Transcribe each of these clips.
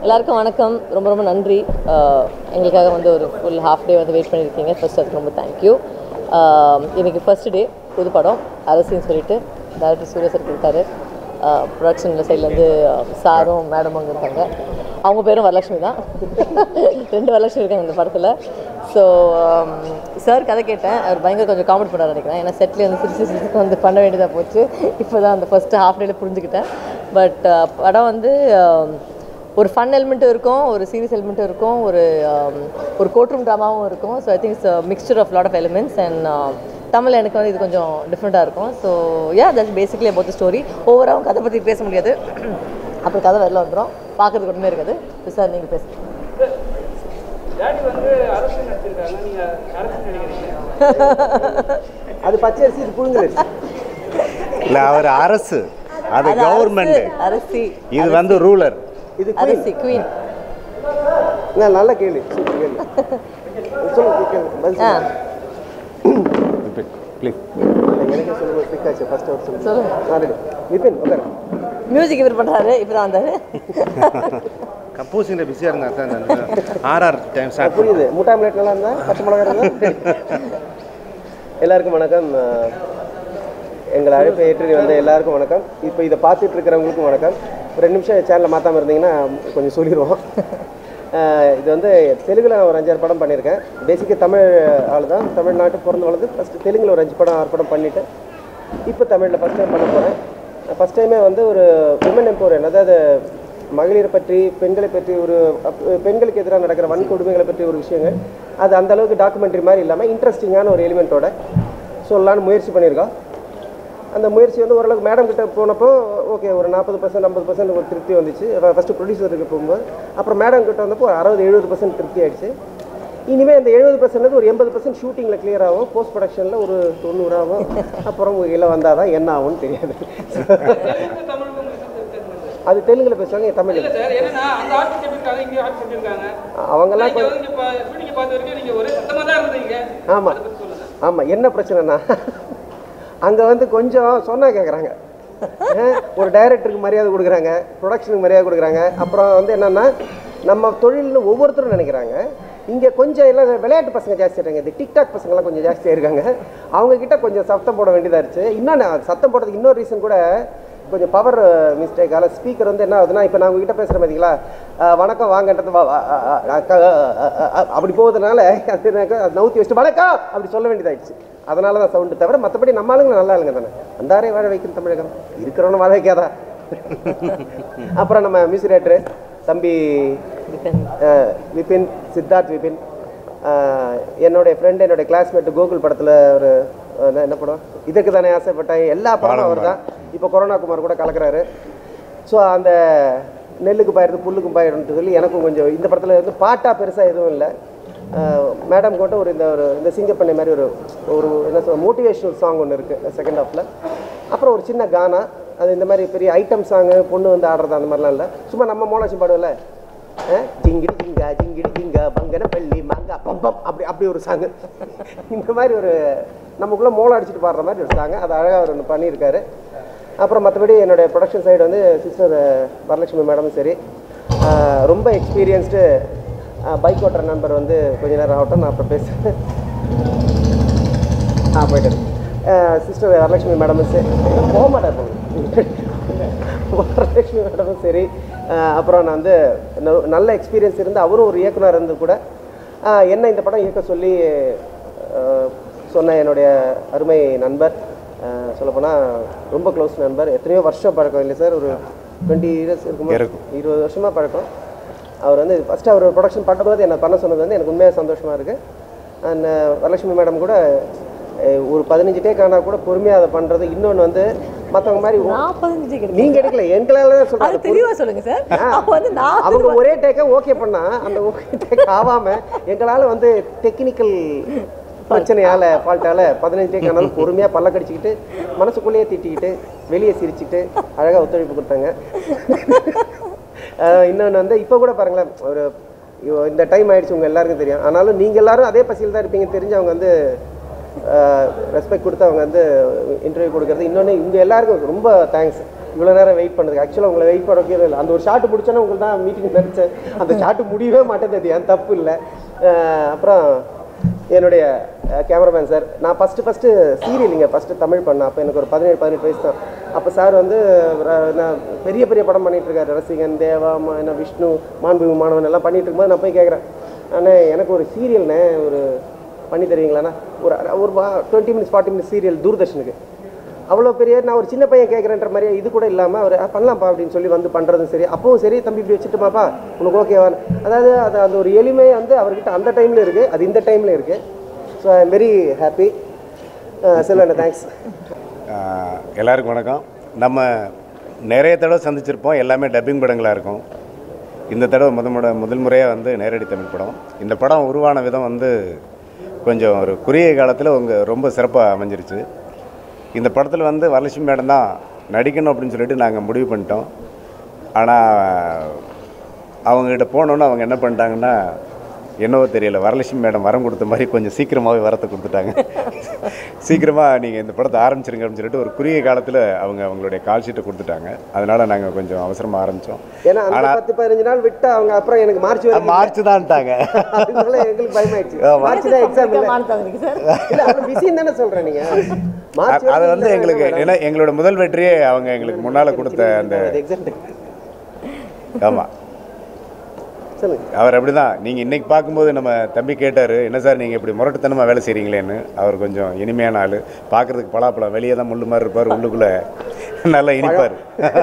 எல்லாருக்கும் வணக்கம் ரொம்ப ரொம்ப நன்றி ஆஹ் எங்களுக்காக வந்து ஒரு ஃபுல் ஹாஃப் டே வந்து வெயிட் பண்ணியிருக்கீங்க ஃபர்ஸ்ட் அதுக்கு ரொம்ப தேங்க்யூ இன்னைக்கு ஃபர்ஸ்ட் டே புது படம் அரசின்னு சொல்லிட்டு டேரக்டர் சூர்யா சார் கொடுத்தாரு ப்ரொடக்ஷன் சைட்லேருந்து சாரும் மேடமும் அங்கே இருக்காங்க அவங்க பேரும் வரலட்சுமி தான் ரெண்டு வரலட்சுமி இருக்காங்க இந்த படத்தில் ஸோ சார் கதை கேட்டேன் அவர் பயங்கர கொஞ்சம் காமெடி பண்ண நினைக்கிறேன் ஏன்னா செட்லேயே வந்து சிரிச்சு சிரிச்சு வந்து பண்ண வேண்டியதாக போச்சு இப்போ தான் அந்த ஃபஸ்ட்டு ஹாஃப் டேல புரிஞ்சுக்கிட்டேன் பட் படம் வந்து ஆம், ஒரு ஃபன் எலிமெண்ட்டும் இருக்கும் ஒரு சீரியஸ் எலிமெண்ட்டும் இருக்கும் ஒரு ஆம், ஒரு கோட்ரூம் ட்ராமாவும் இருக்கும் so I think it's mixture of lot of elements and Tamil எனக்கு வந்து இது கொஞ்சம் டிஃப்ரெண்ட்டாக இருக்கும் so ya that's basically about the story ஓவராக கதை பற்றி பேச முடியாது அப்புறம் கதை வெளில வந்துடும் பார்க்கறதுக்கு ஒன்றுமே இருக்காது சார் நீங்கள் பேசுங்க டாடி வந்து அரசு நடிச்சிருக்காங்க நீங்க அரசு நடிக்கிறீங்க அது பச்சை அரிசி இது புழுங்கல் அரிசி இல்ல அவர் அரசு அது அது கவர்மெண்ட் அரசு, அரிசி இது வந்து ரூலர் இது queen. அரிசி குவீன் நான் நல்ல கேள்வி சூப்பர் கேள்வி சொல்லுங்க கேள்வி பதில் ஆ சொல்லுங்க ப்ளீஸ் இல்லை, எனக்கே சொல்லுங்க பிக் ஆச்சு ஃபர்ஸ்ட் அவர் சொல்லுங்க சொல்லுங்க நான் ரெடி விபின் உட்காரு மியூசிக் இவர் பண்ணுறாரு இப்போ தான் வந்தார் கம்போசிங்கில் பிஸியாக இருந்தா தான் ஆர்ஆர் டைம் ஸ்டார்ட் புரியுது முட்டை ஆம்லேட் நல்லா இருந்தா பச்சை மிளகா இருந்தா எல்லாருக்கும் வணக்கம் அஹ், எங்களை அழைப்பை ஏற்றி வந்த எல்லாருக்கும் வணக்கம் இப்போ இதை பார்த்துட்டு இருக்கிறவங்களுக்கும் வணக்கம் ஒரு ரெண்டு நிமிஷம் சேனலில் மாற்றாமல் இருந்தீங்கன்னா கொஞ்சம் சொல்லிடுவோம் அஹ், இது வந்து தெலுங்கில் நான் ஒரு அஞ்சாறு படம் பண்ணியிருக்கேன் பேசிக்காக தமிழ் ஆள் தான் தமிழ்நாட்டு பிறந்து வளர்ந்து ஃபஸ்ட்டு தெலுங்கில் ஒரு அஞ்சு படம் ஆறு படம் பண்ணிவிட்டு இப்போ தமிழில் ஃபஸ்ட் டைம் பண்ண போகிறேன் ஃபஸ்ட் டைமே வந்து ஒரு விமன் எம்பவர்மெண்ட் அதாவது மகளிரை பற்றி பெண்களை பற்றி ஒரு அப்- பெண்களுக்கு எதிராக நடக்கிற வன்கொடுமைகளை பற்றி ஒரு விஷயங்கள் அது அந்த அளவுக்கு டாக்குமெண்ட்ரி மாதிரி இல்லாமல் இன்ட்ரெஸ்டிங்கான ஒரு எலிமெண்ட்டோட சொல்லலான்னு முயற்சி பண்ணியிருக்கோம் அந்த முயற்சி வந்து ஓரளவுக்கு மேடம் கிட்ட போனப்போ ஓகே ஒரு நாற்பது பர்சன்ட் ஐம்பது பர்சன்ட் ஒரு திருப்தி வந்துச்சு ஃபஸ்ட்டு ப்ரொடியூசருக்கு போகும்போது அப்புறம் மேடம் கிட்ட வந்தப்போ ஒரு அறுபது எழுபது பர்சன்ட் திருப்தி ஆயிடுச்சு இனிமேல் இந்த எழுபது பர்சன்ட் ஒரு எண்பது பர்சன்ட் ஷூட்டிங்கில் கிளியர் ஆகும் போஸ்ட் ப்ரொடக்ஷனில் ஒரு தொண்ணூறு ஆகும் அப்புறம் இல்லை வந்தால் தான் என்ன ஆகும்னு தெரியாது தெலுங்கு தமிழுக்கும் வித்தியாசம் அது தெலுங்கில் பேசுவாங்க தமிழில் இல்ல சார் என்னன்னா அந்த ஆர்டிஸ்ட் எப்படி இருக்காங்க இங்க ஆர்டிஸ்ட் எப்படி இருக்காங்க அவங்கெல்லாம் நீங்க வந்து இப்ப ஷூட்டிங் பார்த்த வரைக்கும் நீங்க ஒரே சத்தமா தான் இருந்தீங்க ஆமாம் ஆமாம் என்ன பிரச்சனைனா அங்கே வந்து கொஞ்சம் சொன்னா கேட்குறாங்க ஒரு டைரக்டருக்கு மரியாதை கொடுக்குறாங்க ப்ரொடக்ஷனுக்கு மரியாதை கொடுக்குறாங்க அப்புறம் வந்து என்னென்னா நம்ம தொழில்னு ஒவ்வொருத்தரும் நினைக்கிறாங்க இங்கே கொஞ்சம் எல்லாம் விளையாட்டு பசங்க ஜாஸ்தி இருக்காங்க இந்த டிக்டாக் பசங்களாம் கொஞ்சம் ஜாஸ்தியாக இருக்காங்க அவங்க கிட்ட கொஞ்சம் சத்தம் போட வேண்டியதாக இருந்துச்சு இன்னொன்று சத்தம் போடுறதுக்கு இன்னொரு ரீசன் கூட கொஞ்சம் பவர் மிஸ்டேக்கால ஸ்பீக்கர் வந்து என்ன ஆகுதுன்னா இப்போ நான் உங்ககிட்ட பேசுகிறேன் பார்த்தீங்களா அஹ் வணக்கம் வாங்கன்றது வா- வா- அ- அ- அக்கா, அ- அ- அ- அப்படி போவதுனால அது எனக்கு அது நவுத்தி வச்சுட்டு வணக்கம் அப்படி சொல்ல வேண்டியதாயிடுச்சு அதனால தான் சவுண்டு தவிர மற்றபடி நம்ம ஆளுங்க நல்லா ஆளுங்க தானே அந்தாரே வாழ வைக்கும் தமிழகம் இருக்கிறவன வாழ வைக்காதா அப்புறம் நம்ம மியூசிக் டைரக்டர் தம்பி அஹ், விபின் சித்தார்த் விபின் அஹ், என்னுடைய ஃப்ரெண்ட் என்னுடைய கிளாஸ்மேட் கோகுல் படத்தில் ஒரு அஹ், என்ன- என்ன படம் இதற்கு தானே ஆசைப்பட்டேன் எல்லா படமும் அவர் தான் இப்போ கொரோனா குமார் கூட கலக்குறாரு ஸோ அந்த நெல்லுக்கு பாயிடுறது புல்லுக்கும் பாயிடுன்னு சொல்லி எனக்கும் கொஞ்சம் இந்த படத்தில் வந்து பாட்டாக பெருசாக எதுவும் இல்லை மேடம் கூட ஒரு இந்த ஒரு இந்த சிங்கப்பண்ணை மாதிரி ஒரு ஒரு என்ன சொல்ல மோட்டிவேஷனல் சாங் ஒன்று இருக்குது செகண்ட் ஹாஃபில் அப்புறம் ஒரு சின்ன கானா அது இந்த மாதிரி பெரிய ஐட்டம் சாங்கு பொண்ணு வந்து ஆடுறது அந்த மாதிரிலாம் இல்லை சும்மா நம்ம மோனாட்சி பாடுவோம்ல அஹ், ஜிங்கிடி ஜிங்கா ஜிங்கிடி ஜிங்கா பங்கன பள்ளி மாங்கா பம்பம் அப்படி அப்படி ஒரு சாங்கு இந்த மாதிரி ஒரு நமக்குள்ளே மோளம் அடிச்சுட்டு பாடுற மாதிரி ஒரு சாங்கு அது அழகாக அவர் ஒன்று பண்ணியிருக்காரு அப்புறம் மற்றபடி என்னுடைய ப்ரொடக்ஷன் சைடு வந்து சிஸ்டர் வரலட்சுமி மேடமும் சரி அஹ், ரொம்ப எக்ஸ்பீரியன்ஸ்டு பைக் ஓட்டுற நண்பர் வந்து கொஞ்ச நேரம் ஆகட்டும் நான் அப்புறம் பேசுகிறேன் ஆ போயிட்டு சிஸ்டர் வரலட்சுமி மேடமும் சரி போக மாட்டார் வரலட்சுமி மேடமும் சரி அஹ் அப்புறம் நான் வந்து ந- நல்ல எக்ஸ்பீரியன்ஸ் இருந்து அவரும் ஒரு இயக்குனர் இருந்து கூட அஹ் என்ன இந்த படம் இயக்க சொல்லி அஹ், சொன்ன என்னுடைய அருமை நண்பர் சொல்லப்போனால் ரொம்ப க்ளோஸ் நண்பர் எத்தனையோ வருஷம் பழக்கம் இல்லை சார் ஒரு டுவெண்ட்டி இயர்ஸ் இருக்குமா இருக்கும். இருபது வருஷமாக பழக்கம் அவர் வந்து ஃபஸ்ட்டு அவர் ப்ரொடக்ஷன் பண்ணும்போது என்ன பண்ண சொன்னது வந்து எனக்கு உண்மையாக சந்தோஷமாக இருக்குது அண்ட் வரலட்சுமி மேடம் கூட அஹ், ஒரு பதினஞ்சு டேக் ஆனால் கூட பொறுமையாக அதை பண்ணுறது இன்னொன்று வந்து மற்றவங்க மாதிரி ஓ- நாற்பத்தஞ்சு கிடைக்கும் நீங்க எடுக்கல எங்களால தான் அது சொல்றாங்க தெளிவாக சொல்லுங்க சார் அப்போ வந்து நான் அவங்க ஒரே டேக்கை ஓகே பண்ணா அந்த ஓகே டேக் ஆகாம எங்களால வந்து டெக்னிக்கல் பிரச்சனையால ஃபால்ட்டால பதினஞ்சு டேக் ஆனாலும் பொறுமையா பல்ல கடிச்சிக்கிட்டு மனசுக்குள்ளேயே திட்டிக்கிட்டு வெளியே சிரிச்சுக்கிட்டு அழகா ஒத்துழைப்பு கொடுத்தாங்க அஹ் இன்னொன்று வந்து இப்போ கூட பாருங்களேன் ஒரு ஐயோ, இந்த டைம் ஆயிடுச்சு உங்க எல்லாருக்கும் தெரியும் ஆனாலும் நீங்க எல்லாரும் அதே பசியில் தான் இருப்பீங்க தெரிஞ்சு அவங்க வந்து ரெஸ்பெக்ட் கொடுத்து அவங்க வந்து இன்டர்வியூ கொடுக்கறது இன்னொன்று இவங்க எல்லாருக்கும் ரொம்ப தேங்க்ஸ் இவ்வளோ நேரம் வெயிட் பண்ணுறதுக்கு ஆக்சுவலாக உங்களை வெயிட் பண்ண வைக்கவே இல்லை அந்த ஒரு ஷாட்டு முடிச்சோன்னா உங்களுக்கு தான் மீட்டிங் நினச்சேன் அந்த ஷாட்டு முடியவே மாட்டேங்குது அது என் தப்பு இல்லை அஹ் அப்புறம் என்னுடைய கேமராமேன் சார் நான் ஃபஸ்ட்டு ஃபஸ்ட்டு சீரியல் இங்கே ஃபஸ்ட்டு தமிழ் பண்ணேன் அப்போ எனக்கு ஒரு பதினேழு பதினெட்டு வயசு தான் அப்போ சார் வந்து ர- நான் பெரிய பெரிய படம் பண்ணிட்டு இருக்காரு ரசிகன் தேவா ம- என்ன விஷ்ணு மாண்பு மாணவன் எல்லாம் பண்ணிட்டு இருக்கும்போது நான் போய் கேட்குறேன் அண்ணே எனக்கு ஒரு சீரியல்ண்ணே ஒரு பண்ணி தருவீங்களாண்ணா ஒரு ஒரு twenty minutes forty minutes serial தூர்தர்ஷனுக்கு அவ்வளோ பெரிய நான் ஒரு சின்ன பையன் கேட்குறேன்ற மாதிரி இது கூட இல்லாமல் அவர் "ஆ, பண்ணலாம்ப்பா அப்படின்னு சொல்லி வந்து பண்ணுறதும் சரி அப்பவும் சரி தம்பி இப்படி வச்சுட்டுமாப்பா உனக்கு ஓகேவா அதாவது அது அந்த ஒரு எளிமை வந்து அவர்கிட்ட அந்த டைமில் இருக்குது அது இந்த டைமில் இருக்குது so I am very happy செல்வண்ணா தேங்க்ஸ் ஆஹ் எல்லாருக்கும் வணக்கம் நம்ம நிறைய தடவை சந்திச்சிருப்போம் எல்லாமே டப்பிங் படங்களாக இருக்கும் இந்த தடவை முத முட முதல் முறையாக வந்து நேரடி தமிழ் படம் இந்த படம் உருவான விதம் வந்து கொஞ்சம் ஒரு குறுகிய காலத்தில் உங்கள் ரொம்ப சிறப்பாக அமைஞ்சிருச்சு இந்த படத்தில் வந்து வரலட்சுமி மேடம் தான் நடிக்கணும் அப்படின்னு சொல்லிட்டு நாங்கள் முடிவு பண்ணிட்டோம் ஆனால் அவங்ககிட்ட போனோன்னு அவங்க என்ன பண்ணிட்டாங்கன்னா என்னவோ தெரியல வரலட்சுமி மேடம் வரம் கொடுத்த மாதிரி கொஞ்சம் சீக்கிரமாகவே வரத்தை கொடுத்துட்டாங்க சீக்கிரமாக நீங்கள் இந்த படத்தை ஆரம்பிச்சிருங்க அப்படின்னு சொல்லிட்டு ஒரு குறுகிய காலத்தில் அவங்க அவங்களுடைய கால் ஷீட்டை கொடுத்துட்டாங்க அதனால் நாங்கள் கொஞ்சம் அவசரமாக ஆரம்பித்தோம் ஏன்னா அந்த பத்து பதினஞ்சு நாள் விட்டு அவங்க அப்புறம் எனக்கு மார்ச் வரைக்கும் மார்ச் தான்ட்டாங்க அதனால எங்களுக்கு பயமாயிடுச்சு ஆமா. மார்ச் தான் எக்ஸாம் இல்லை மாட்டாங்க சார் இல்லை அவ்வளோ பிஸின்னு தானே சொல்கிறேன் நீங்கள் மார்ச் அது வந்து எங்களுக்கு ஏன்னா எங்களோட முதல் வெற்றியே அவங்க எங்களுக்கு முன்னால் கொடுத்த அந்த எக்ஸாம் ஆமாம் சொல்லுங்க அவர் அப்படிதான் நீங்க இன்னைக்கு பார்க்கும்போது நம்ம தம்பி கேட்டாரு என்ன சார் நீங்க இப்படி முரட்டுத்தனமா வேலை செய்றீங்களேன்னு அவர் கொஞ்சம் இனிமையான ஆளு பார்க்கறதுக்கு பலாப்பழம் வெளியே தான் முள்ளு மாதிரி இருப்பார் உள்ளுக்குள்ள நல்லா இனிப்பார்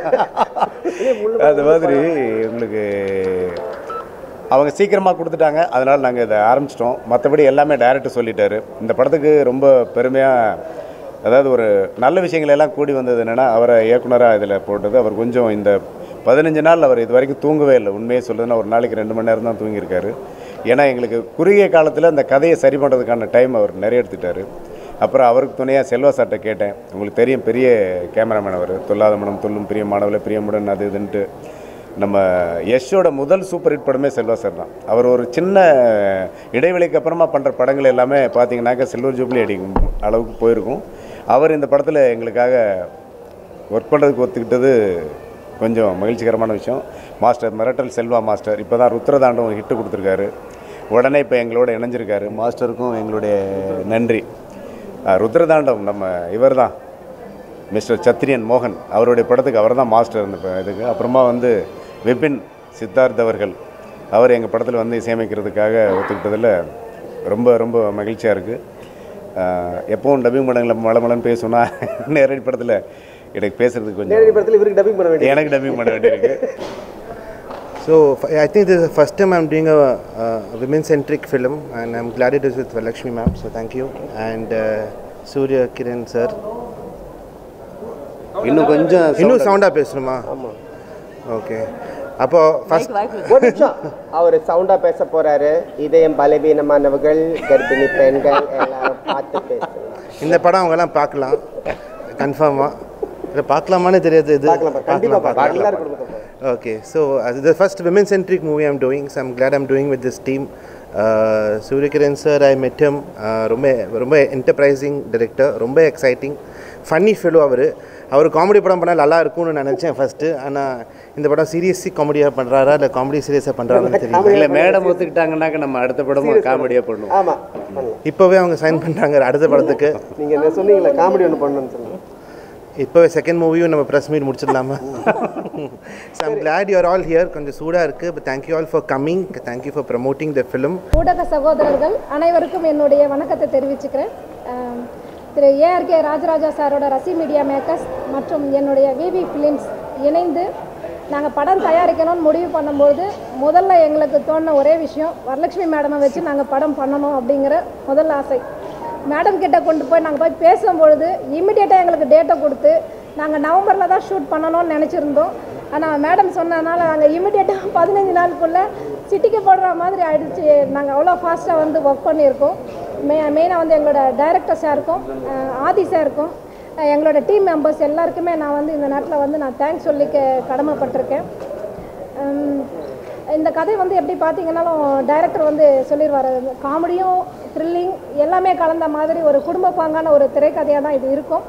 அது மாதிரி உங்களுக்கு அவங்க சீக்கிரமாக கொடுத்துட்டாங்க அதனால் நாங்கள் இதை ஆரம்பிச்சிட்டோம் மற்றபடி எல்லாமே டைரக்டர் சொல்லிட்டாரு இந்த படத்துக்கு ரொம்ப பெருமையாக அதாவது ஒரு நல்ல விஷயங்கள் எல்லாம் கூடி வந்தது என்னென்னா அவரை இயக்குனராக இதில் போட்டது அவர் கொஞ்சம் இந்த பதினஞ்சு நாள் அவர் இது வரைக்கும் தூங்கவே இல்லை உண்மையை சொல்லுதுன்னா ஒரு நாளைக்கு ரெண்டு மணி நேரம் தான் தூங்கியிருக்காரு ஏன்னா எங்களுக்கு குறுகிய காலத்தில் அந்த கதையை சரி பண்ணுறதுக்கான டைம் அவர் நிறைய எடுத்துட்டாரு அப்புறம் அவருக்கு துணையாக செல்வா சார்ட்ட கேட்டேன் உங்களுக்கு தெரியும் பெரிய கேமராமேன் அவர் தொல்லாத மனம் துள்ளும் பிரிய மாணவர்களே பிரியமுடன் அது இதுன்ட்டு நம்ம யஷோட முதல் சூப்பர் ஹிட் படமே செல்வா சார் தான் அவர் ஒரு சின்ன இடைவெளிக்கு அப்புறமா பண்ணுற படங்கள் எல்லாமே பார்த்தீங்கன்னாக்கா சில்வர் ஜூப்ளி அடிக்கும் அளவுக்கு போயிருக்கும் அவர் இந்த படத்தில் எங்களுக்காக ஒர்க் பண்ணுறதுக்கு ஒத்துக்கிட்டது கொஞ்சம் மகிழ்ச்சிகரமான விஷயம் மாஸ்டர் மிரட்டல் செல்வா மாஸ்டர் இப்போ தான் ருத்ரதாண்டம் ஹிட்டு கொடுத்துருக்காரு உடனே இப்போ எங்களோட இணைஞ்சிருக்காரு மாஸ்டருக்கும் எங்களுடைய நன்றி அஹ், ருத்ரதாண்டம் நம்ம இவர் தான் மிஸ்டர் சத்ரியன் மோகன் அவருடைய படத்துக்கு அவர் தான் மாஸ்டர் இந்த ப- இதுக்கு அப்புறமா வந்து விபின் சித்தார்த் அவர்கள் அவர் எங்கள் படத்தில் வந்து இசையமைக்கிறதுக்காக ஒத்துக்கிட்டதில் ரொம்ப ரொம்ப மகிழ்ச்சியாக இருக்குது எப்பவும் டப்பிங் படங்களில் மலமலன்னு பேசணும்னா நேரடி படத்தில் எனக்கு பேசுறதுக்கு நேரடி கொஞ்சம் படத்தில் இவருக்கு டப்பிங் பண்ண வேண்டியது எனக்கு டப்பிங் பண்ண வேண்டியிருக்கு So f- I think this is the first time I'm doing a, a women-centric film, and I'm glad it is with Lakshmi ma'am. So thank you, and uh, Surya Kiran sir. இன்னும் கொஞ்சம் இன்னும் சவுண்டாக பேசணுமா okay அப்போ first ஒரு நிமிஷம் அவர் சவுண்டா பேச போறாரு இதயம் பலவீனமானவர்கள் கர்ப்பிணி பெண்கள் எல்லாரும் பார்த்து பேசுங்க இந்த படம் அவங்கெல்லாம் பார்க்கலாம் கன்ஃபார்மாக இல்லை பார்க்கலாமான்னு தெரியாது இது பார்க்கலாம் கண்டிப்பா பார்க்கலாம் எல்லாரும் குடும்பத்தை Okay, so uh, the first women-centric movie I'm doing, so I'm glad I'm doing with this team. Uh, Surya Kiran sir, I met him. Uh, ரொம்ப ரொம்ப என்டர்பிரைசிங் director, ரொம்ப எக்ஸைட்டிங் ஃபன்னி ஃபெலோ அவர் அவர் காமெடி படம் பண்ணால் நல்லா இருக்கும்னு நினச்சேன் ஃபஸ்ட்டு ஆனால் இந்த படம் சீரியஸி காமெடியாக பண்ணுறாரா இல்லை காமெடி சீரியஸாக பண்ணுறாருன்னு தெரியல இல்லை மேடம் ஒத்துக்கிட்டாங்கன்னாக்க நம்ம அடுத்த படமும் காமெடியாக பண்ணுவோம் ஆமா பண்ணலாம் இப்போவே அவங்க சைன் பண்ணுறாங்க அடுத்த படத்துக்கு நீங்க என்ன சொன்னீங்களே காமெடி ஒன்று பண்ணணும்னு சொல்லுங்க இப்போவே செகண்ட் மூவியும் நம்ம ப்ரெஸ் மீட் முடிச்சிடலாமா so I'm glad you are all here கொஞ்சம் சூடாக இருக்குது but thank you all for coming thank you for promoting the film ஊடக சகோதரர்கள் அனைவருக்கும் என்னுடைய வணக்கத்தை தெரிவிச்சுக்கிறேன் ஆம், திரு ஏஆர்கே ராஜராஜா சாரோட ரசி மீடியா மேக்கர்ஸ் மற்றும் என்னுடைய விவி ஃபிலிம்ஸ் இணைந்து நாங்கள் படம் தயாரிக்கணும்னு முடிவு பண்ணும்போது முதல்ல எங்களுக்கு தோணின ஒரே விஷயம் வரலட்சுமி மேடமை வச்சு நாங்கள் படம் பண்ணணும் அப்படிங்கிற முதல் ஆசை மேடம் கிட்ட கொண்டு போய் நாங்கள் போய் பேசும்பொழுது இமிடியேட்டாக எங்களுக்கு டேட்டை கொடுத்து நாங்கள் நவம்பரில் தான் ஷூட் பண்ணணும்னு நினச்சிருந்தோம் ஆனால் மேடம் சொன்னதுனால நாங்கள் இமிடியேட்டாக பதினஞ்சு நாளுக்குள்ளே சிட்டிக்கு போடுற மாதிரி ஆயிடுச்சு நாங்கள் அவ்வளோ ஃபாஸ்ட்டாக வந்து ஒர்க் பண்ணியிருக்கோம் மெ மெயினாக வந்து எங்களோட டைரக்டர் சாருக்கும் அஹ், ஆதி சாருக்கும் அஹ், எங்களோட டீம் மெம்பர்ஸ் எல்லாருக்குமே நான் வந்து இந்த நேரத்தில் வந்து நான் தேங்க்ஸ் சொல்லிக்க கடமைப்பட்டிருக்கேன் உம், இந்த கதை வந்து எப்படி பார்த்தீங்கன்னாலும் டைரக்டர் வந்து சொல்லிடுவார் காமெடியும் த்ரில்லிங் எல்லாமே கலந்த மாதிரி ஒரு குடும்ப பாங்கான ஒரு திரைக்கதையாக தான் இது இருக்கும்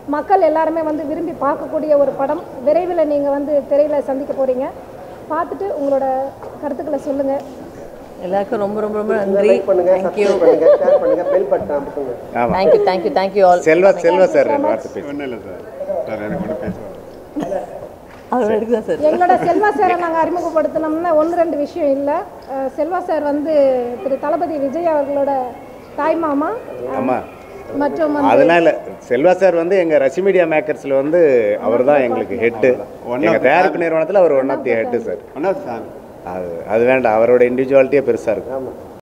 மக்கள் எல்லாருமே வந்து விரும்பி பார்க்கக்கூடிய ஒரு படம் விரைவில் நீங்கள் வந்து திரையில் சந்திக்க போகிறீங்க பார்த்துட்டு உங்களோட கருத்துக்களை சொல்லுங்கள் எல்லாருக்கும் ரொம்ப ரொம்ப ரொம்ப நன்றி லைக் பண்ணுங்க தேங்க்யூ சப்ஸ்கிரைப் பண்ணுங்க ஷேர் பண்ணுங்க பெல் பட்டன் அமுக்குங்க ஆமாம் thank you thank you thank you all Selva Selva sir ரெண்டு வார்த்தை பேசு ஒன்றும் இல்லை சார் சார் எனக்கு ஒன்றும் பேசுவாங்க அவர் எடுக்குதான் சார் எங்களோட செல்வா சாரை நாங்கள் அறிமுகப்படுத்தினோம்னா ஒன்று ரெண்டு விஷயம் இல்லை அஹ் செல்வா சார் வந்து திரு தளபதி விஜய் அவர்களோட தாய் மாமா ஆமாம் மற்றும் வந்து அதெல்லாம் இல்லை செல்வா சார் வந்து எங்கள் ரசி மீடியா மேக்கர்ஸில் வந்து அவர் தான் எங்களுக்கு ஹெட்டு எங்கள் தயாரிப்பு நிறுவனத்தில் அவர் one of the head sir ஒன்றா சார் அது அது வேண்டாம் அவரோட இண்டிவிஜுவாலிட்டியே பெருசாக இருக்கும்